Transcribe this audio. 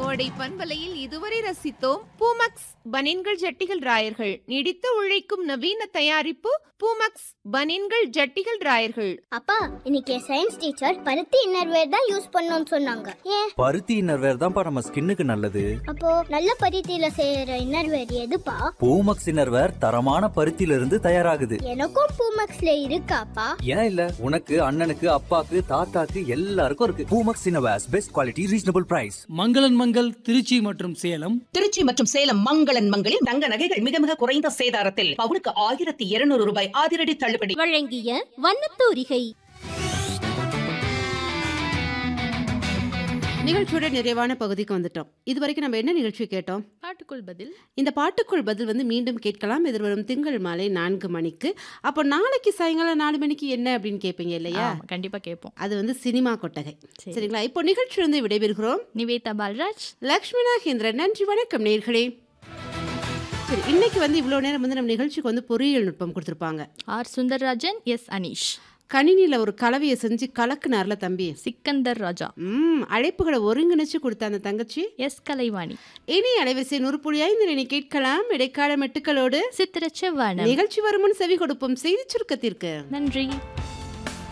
கோடை பண்பலையில் இதுவரை ரசித்தோம் பூமக்ஸ் பனின்கள் ஜட்டிகள் ராயர்கள் நீடித்து உழைக்கும் நவீன தயாரிப்பு பூமக்ஸ் பனின்கள் ஜட்டிகள் ராயர்கள் அப்பா இன்னைக்கு சயின்ஸ் டீச்சர் பருத்தி இன்னர்வேர் தான் யூஸ் பண்ணணும்னு சொன்னாங்க ஏன் பருத்தி இன்னர்வேர் தான்ப்பா நம்ம ஸ்கின்னுக்கு நல்லது அப்போ நல்ல பருத்தியில செய்யற இன்னர்வேர் எதுப்பா பூமக்ஸ் இன்னர்வேர் தரமான பருத்தியில இருந்து தயாராகுது எனக்கும் பூமக்ஸ்ல இருக்காப்பா ஏன் இல்ல உனக்கு அண்ணனுக்கு அப்பாக்கு தாத்தாக்கு எல்லாருக்கும் இருக்கு Poomex innerwears best quality reasonable price மங்களன் மங்கள் திருச்சி மற்றும் சேலம் திருச்சி மற்றும் சேலம் மங்களன் மங்களில் தங்க நகைகள் மிக மிக குறைந்த சேதாரத்தில் பவுனுக்கு ஆயிரத்தி இருநூறு ரூபாய் அதிரடி தள்ளுபடி வழங்கிய வண்ணத்தூரிகை நிகழ்ச்சியோட நிறைவான பகுதிக்கு வந்துட்டோம் இது வரைக்கும் நம்ம என்ன நிகழ்ச்சி கேட்டோம் பாட்டுக்குள் பதில் இந்த பாட்டுக்குள் பதில் வந்து மீண்டும் கேட்கலாம் எதிர்வரும் திங்கள் மாலை நான்கு மணிக்கு அப்போ நாளைக்கு சாயங்காலம் நாலு மணிக்கு என்ன அப்படின்னு கேட்பீங்க இல்லையா ஆமா, கண்டிப்பா கேட்போம் அது வந்து சினிமா கொட்டகை சரி. சரிங்களா இப்போ நிகழ்ச்சி வந்து விடைபெறுகிறோம் நிவேதா பால்ராஜ் லக்ஷ்மி நாகேந்திரன் நன்றி வணக்கம் நேர்களே சரி இன்னைக்கு வந்து இவ்வளோ நேரம் வந்து நம்ம நிகழ்ச்சிக்கு வந்து பொறியியல் நுட்பம் கொடுத்துருப்பாங்க ஆர் சுந்தர்ராஜன் எஸ் அனீஷ் கணினியில் ஒரு கலவையை செஞ்சு கலக்குனார்ல தம்பி சிக்கந்தர் ராஜா ம் அழைப்புகளை ஒருங்கிணைச்சு கொடுத்த அந்த தங்கச்சி எஸ் கலைவாணி இனி அலைவரிசை நூறு புள்ளி ஐந்து நீ கேட்கலாம் இடைக்கால மெட்டுக்களோடு சித்திர செவ்வானம் நிகழ்ச்சி வருமுன் செவி கொடுப்போம் செய்தி சுருக்கத்திற்கு நன்றி